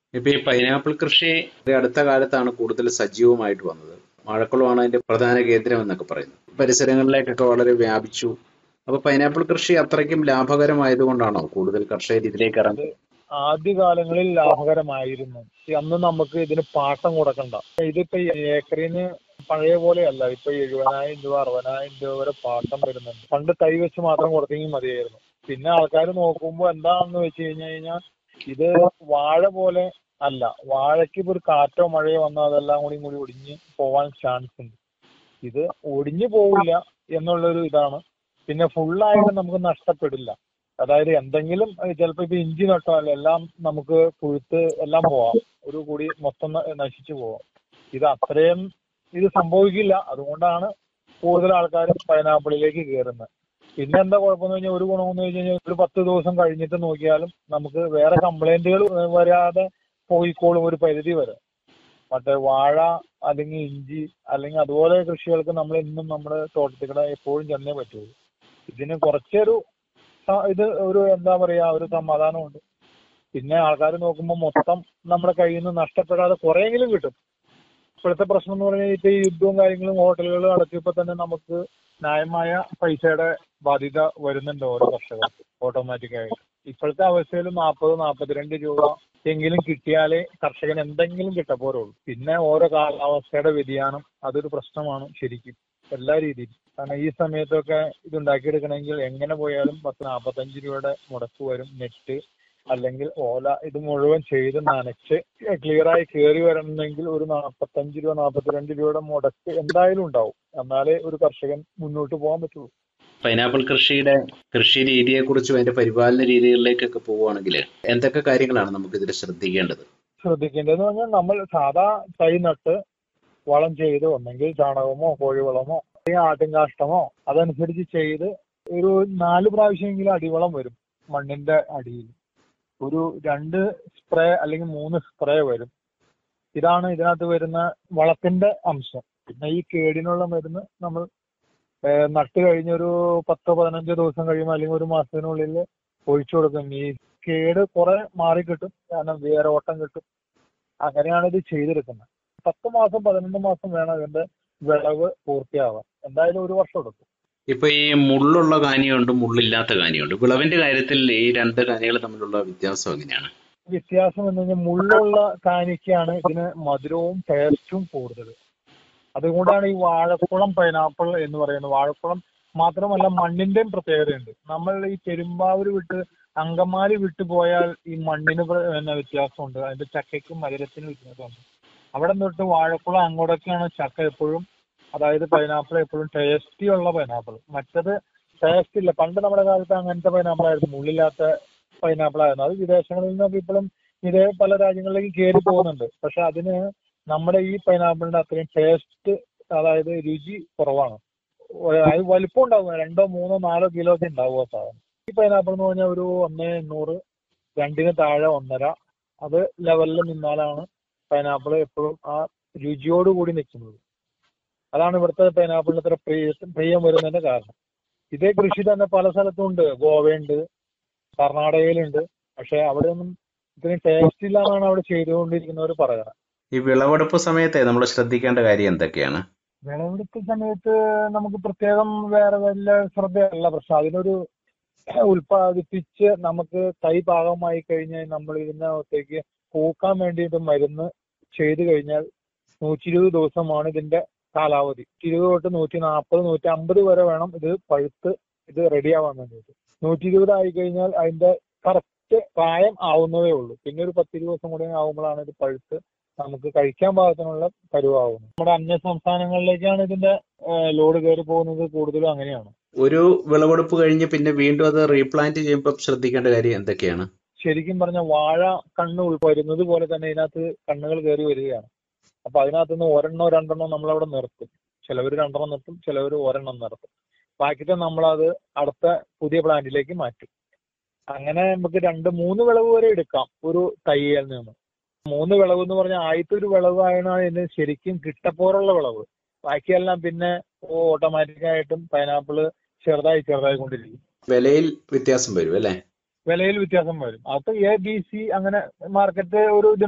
ഇപ്പൊ ഈ പൈനാപ്പിൾ കൃഷി ഇത് അടുത്ത കാലത്താണ് കൂടുതൽ സജീവമായിട്ട് വന്നത് മഴക്കുളമാണ് അതിന്റെ പ്രധാന കേന്ദ്രം എന്നൊക്കെ പറയുന്നു പരിസരങ്ങളിലേക്കൊക്കെ വളരെ വ്യാപിച്ചു അപ്പൊ പൈനാപ്പിൾ കൃഷി അത്രയ്ക്കും ലാഭകരമായതുകൊണ്ടാണോ കൂടുതൽ കർഷകർ ഇതിലേക്ക് ഇറങ്ങുന്നത് ആദ്യകാലങ്ങളിൽ ലാഭകരമായിരുന്നു ഈ അന്ന് നമുക്ക് ഇതിന് പാട്ടം കൊടുക്കണ്ട ഇതിപ്പോ ഈ ഏക്കറിന് പഴയ പോലെയല്ല ഇപ്പൊ എഴുപതിനായിരം രൂപ അറുപതിനായിരം രൂപ വരെ പാട്ടം വരുന്നുണ്ട് പണ്ട് തൈ വെച്ച് മാത്രം കൊടുത്തെങ്കിൽ മതിയായിരുന്നു പിന്നെ ആൾക്കാർ നോക്കുമ്പോൾ എന്താണെന്ന് വെച്ച് കഴിഞ്ഞു കഴിഞ്ഞാൽ ഇത് വാഴ പോലെ അല്ല വാഴയ്ക്ക് ഇപ്പൊ ഒരു കാറ്റോ മഴയോ വന്നാൽ അതെല്ലാം കൂടി കൂടി ഒടിഞ്ഞ് പോവാൻ ചാൻസ് ഉണ്ട് ഇത് ഒടിഞ്ഞു പോവില്ല എന്നുള്ളൊരു ഇതാണ് പിന്നെ ഫുള്ളായിട്ട് നമുക്ക് നഷ്ടപ്പെടില്ല അതായത് എന്തെങ്കിലും ചിലപ്പോൾ ഇപ്പൊ ഇഞ്ചി നട്ടാൽ എല്ലാം നമുക്ക് പുഴുത്ത് എല്ലാം പോവാം ഒരു കൂടി മൊത്തം ന- നശിച്ചു പോവാം ഇത് അത്രയും ഇത് സംഭവിക്കില്ല അതുകൊണ്ടാണ് കൂടുതൽ ആൾക്കാരും പൈനാപ്പിളിലേക്ക് കയറുന്നത് പിന്നെ എന്താ കുഴപ്പമെന്ന് കഴിഞ്ഞാൽ ഒരു ഗുണമെന്ന് വെച്ച് കഴിഞ്ഞാൽ ഒരു പത്ത് ദിവസം കഴിഞ്ഞിട്ട് നോക്കിയാലും നമുക്ക് വേറെ കംപ്ലൈന്റുകൾ വരാതെ പോയിക്കോളും ഒരു പരിധി വരെ മറ്റേ വാഴ അല്ലെങ്കിൽ ഇഞ്ചി അല്ലെങ്കിൽ അതുപോലെ കൃഷികൾക്ക് നമ്മൾ ഇന്നും നമ്മുടെ തോട്ടത്തിൽ കൂടെ എപ്പോഴും ചെന്നേ പറ്റുള്ളൂ ഇതിന് കുറച്ചൊരു സ- ഇത് ഒരു എന്താ പറയാ ഒരു സമാധാനമുണ്ട് പിന്നെ ആൾക്കാർ നോക്കുമ്പോൾ മൊത്തം നമ്മുടെ കയ്യിൽ നിന്ന് നഷ്ടപ്പെടാതെ കുറെയെങ്കിലും കിട്ടും ഇപ്പോഴത്തെ പ്രശ്നം എന്ന് പറഞ്ഞാൽ ഇപ്പൊ ഈ യുദ്ധവും കാര്യങ്ങളും ഹോട്ടലുകളും അടച്ചപ്പോ തന്നെ നമുക്ക് ന്യായമായ പൈസയുടെ ബാധ്യത വരുന്നുണ്ട് ഓരോ കർഷകർക്ക് ഓട്ടോമാറ്റിക് ആയിട്ട് ഇപ്പോഴത്തെ അവസ്ഥയിൽ നാൽപ്പത് നാൽപ്പത്തിരണ്ട് രൂപ എങ്കിലും കിട്ടിയാലേ കർഷകന് എന്തെങ്കിലും കിട്ടപ്പോരുള്ളൂ പിന്നെ ഓരോ കാലാവസ്ഥയുടെ വ്യതിയാനം അതൊരു പ്രശ്നമാണ് ശരിക്കും എല്ലാ രീതിയിലും കാരണം ഈ സമയത്തൊക്കെ ഇത് ഉണ്ടാക്കിയെടുക്കണമെങ്കിൽ എങ്ങനെ പോയാലും പത്ത് നാൽപ്പത്തഞ്ച് രൂപയുടെ മുടക്ക് വരും നെറ്റ് അല്ലെങ്കിൽ ഓല ഇത് മുഴുവൻ ചെയ്ത് നനച്ച് ക്ലിയർ ആയി കയറി വരണമെങ്കിൽ ഒരു നാൽപ്പത്തഞ്ച് രൂപ നാൽപ്പത്തിരണ്ട് രൂപയുടെ മുടക്ക് എന്തായാലും ഉണ്ടാവും എന്നാലേ ഒരു കർഷകൻ മുന്നോട്ട് പോകാൻ പറ്റുള്ളൂ പൈനാപ്പിൾ കൃഷിയുടെ കൃഷി രീതിയെ കുറിച്ചും അതിന്റെ പരിപാലന രീതികളിലേക്കൊക്കെ പോവുകയാണെങ്കിൽ എന്തൊക്കെ കാര്യങ്ങളാണ് നമുക്ക് ഇതിൽ ശ്രദ്ധിക്കേണ്ടത് ശ്രദ്ധിക്കേണ്ടതെന്ന് പറഞ്ഞാൽ നമ്മൾ സാധാ തൈ നട്ട് വളം ചെയ്ത് ഒന്നെങ്കിൽ ചാണകമോ കോഴിവളമോ അല്ലെങ്കിൽ ആട്ടിൻകാഷ്ടമോ അതനുസരിച്ച് ചെയ്ത് ഒരു നാല് പ്രാവശ്യമെങ്കിലും അടിവളം വരും മണ്ണിന്റെ അടിയിൽ ഒരു രണ്ട് സ്പ്രേ അല്ലെങ്കിൽ മൂന്ന് സ്പ്രേ വരും ഇതാണ് ഇതിനകത്ത് വരുന്ന വളത്തിന്റെ അംശം പിന്നെ ഈ കേടിനുള്ള മരുന്ന് നമ്മൾ ഏഹ്, നട്ട് കഴിഞ്ഞൊരു പത്തോ പതിനഞ്ചോ ദിവസം കഴിയുമ്പോൾ അല്ലെങ്കിൽ ഒരു മാസത്തിനുള്ളിൽ ഒഴിച്ചു കൊടുക്കും ഈ കേട് കുറെ മാറിക്കിട്ടും കാരണം വേരോട്ടം കിട്ടും അങ്ങനെയാണ് ഇത് ചെയ്തെടുക്കുന്നത് പത്ത് മാസം പതിനൊന്ന് മാസം വേണം ഇതിന്റെ വിളവ് പൂർത്തിയാവാൻ എന്തായാലും ഒരു വർഷം എടുക്കും ഇപ്പൊ ഈ മുള്ളുള്ള കാനിയുണ്ട് മുള്ളില്ലാത്ത കാനിയുണ്ട് വിളവിന്റെ കാര്യത്തിൽ ഈ രണ്ട് കാനികൾ തമ്മിലുള്ള വ്യത്യാസം എങ്ങനെയാണ് വ്യത്യാസം എന്ന് പറഞ്ഞാൽ മുള്ളുള്ള കാനിക്കാണ് ഇതിന് മധുരവും ടേസ്റ്റും കൂടുതൽ അതുകൊണ്ടാണ് ഈ വാഴക്കുളം പൈനാപ്പിൾ എന്ന് പറയുന്നത് വാഴക്കുളം മാത്രമല്ല മണ്ണിന്റെയും പ്രത്യേകതയുണ്ട് നമ്മൾ ഈ പെരുമ്പാവൂര് വിട്ട് അങ്കമാലി വിട്ടു പോയാൽ ഈ മണ്ണിന് പ്ര- പിന്നെ വ്യത്യാസമുണ്ട് അതിന്റെ ചക്കയ്ക്കും മധുരത്തിനും വ്യത്യാസമുണ്ട് അവിടെ തൊട്ട് വാഴക്കുളം അങ്ങോട്ടൊക്കെയാണ് ചക്ക എപ്പോഴും അതായത് പൈനാപ്പിൾ എപ്പോഴും ടേസ്റ്റി ഉള്ള പൈനാപ്പിൾ മറ്റത് ടേസ്റ്റ് ഇല്ല പണ്ട് നമ്മുടെ കാലത്ത് അങ്ങനത്തെ പൈനാപ്പിൾ ആയിരുന്നു മുള്ളില്ലാത്ത പൈനാപ്പിൾ ആയിരുന്നു അത് വിദേശങ്ങളിൽ നിന്നൊക്കെ ഇപ്പോഴും ഇതേ പല രാജ്യങ്ങളിലേക്ക് കയറി പോകുന്നുണ്ട് പക്ഷെ അതിന് നമ്മുടെ ഈ പൈനാപ്പിളിന്റെ അത്രയും ടേസ്റ്റ് അതായത് രുചി കുറവാണ് ഒ- അത് വലിപ്പം ഉണ്ടാവും രണ്ടോ മൂന്നോ നാലോ കിലോ ഒക്കെ ഉണ്ടാവും ആ സാധനം ഈ പൈനാപ്പിൾ എന്ന് പറഞ്ഞാൽ ഒരു ഒന്നേ എണ്ണൂറ് രണ്ടിന് താഴെ ഒന്നര അത് ലെവലിൽ നിന്നാലാണ് പൈനാപ്പിൾ എപ്പോഴും ആ രുചിയോട് കൂടി നിൽക്കുന്നത് അതാണ് ഇവിടുത്തെ പൈനാപ്പിളിന് ഇത്ര പ്രിയ പ്രിയം വരുന്നതിന്റെ കാരണം ഇതേ കൃഷി തന്നെ പല സ്ഥലത്തും ഉണ്ട് ഗോവയുണ്ട് കർണാടകയിലുണ്ട് പക്ഷെ അവിടെ ഒന്നും ഇത്രയും ടേസ്റ്റ് ഇല്ല എന്നാണ് അവിടെ ചെയ്തുകൊണ്ടിരിക്കുന്നവർ പറയുന്നത് ഈ വിളവെടുപ്പ് സമയത്തെ നമ്മൾ ശ്രദ്ധിക്കേണ്ട കാര്യം എന്തൊക്കെയാണ് വിളവെടുപ്പ് സമയത്ത് നമുക്ക് പ്രത്യേകം വേറെ വല്ല ശ്രദ്ധയല്ല പ്രശ്നം അതിനൊരു ഉൽപ്പാദിപ്പിച്ച് നമുക്ക് തൈ പാകമായി കഴിഞ്ഞാൽ നമ്മൾ ഇതിനകത്തേക്ക് പൂക്കാൻ വേണ്ടിയിട്ട് മരുന്ന് ചെയ്തു കഴിഞ്ഞാൽ നൂറ്റി ഇരുപത് ദിവസമാണ് ഇതിന്റെ കാലാവധി ഇരുപത് തൊട്ട് നൂറ്റി നാൽപ്പത് നൂറ്റി അമ്പത് വരെ വേണം ഇത് പഴുത്ത് ഇത് റെഡിയാവാൻ വേണ്ടിയിട്ട് നൂറ്റി ഇരുപത് ആയി കഴിഞ്ഞാൽ അതിന്റെ കറക്റ്റ് പ്രായം ആവുന്നതേ ഉള്ളൂ പിന്നെ ഒരു പത്തിരുപത് ദിവസം കൂടി ആവുമ്പോഴാണ് ഇത് പഴുത്ത് നമുക്ക് കഴിക്കാൻ പാകത്തിനുള്ള പരുവാകുന്നത് നമ്മുടെ അന്യ സംസ്ഥാനങ്ങളിലേക്കാണ് ഇതിന്റെ ലോഡ് കയറി പോകുന്നത് കൂടുതലും അങ്ങനെയാണ് ഒരു വിളവെടുപ്പ് കഴിഞ്ഞ് പിന്നെ വീണ്ടും അത് റീപ്ലാന്റ് ചെയ്യുമ്പോൾ ശ്രദ്ധിക്കേണ്ട കാര്യം എന്തൊക്കെയാണ് ശരിക്കും പറഞ്ഞ വാഴ കണ്ണ് ഉൾ- വരുന്നത് പോലെ തന്നെ ഇതിനകത്ത് കണ്ണുകൾ കയറി വരികയാണ് അപ്പൊ അതിനകത്ത് നിന്ന് ഒരെണ്ണോ രണ്ടെണ്ണോ നമ്മളവിടെ നിർത്തും ചിലവർ രണ്ടെണ്ണം നിർത്തും ചിലവർ ഒരെണ്ണം നിർത്തും ബാക്കിത്തെ നമ്മളത് അടുത്ത പുതിയ പ്ലാന്റിലേക്ക് മാറ്റും അങ്ങനെ നമുക്ക് രണ്ട് മൂന്ന് വിളവ് വരെ എടുക്കാം ഒരു തൈയിൽ നിന്ന് മൂന്ന് വിളവ് എന്ന് പറഞ്ഞാൽ ആദ്യത്തെ ഒരു വിളവാണ് ഇതിന് ശരിക്കും കിട്ടപ്പോറുള്ള വിളവ് ബാക്കിയെല്ലാം പിന്നെ ഓട്ടോമാറ്റിക് ആയിട്ടും പൈനാപ്പിള് ചെറുതായി ചെറുതായി കൊണ്ടിരിക്കും വിലയിൽ വ്യത്യാസം വരും അല്ലേ വിലയിൽ വ്യത്യാസം വരും അത് എ ബി സി അങ്ങനെ മാർക്കറ്റ് ഒരു ഇത്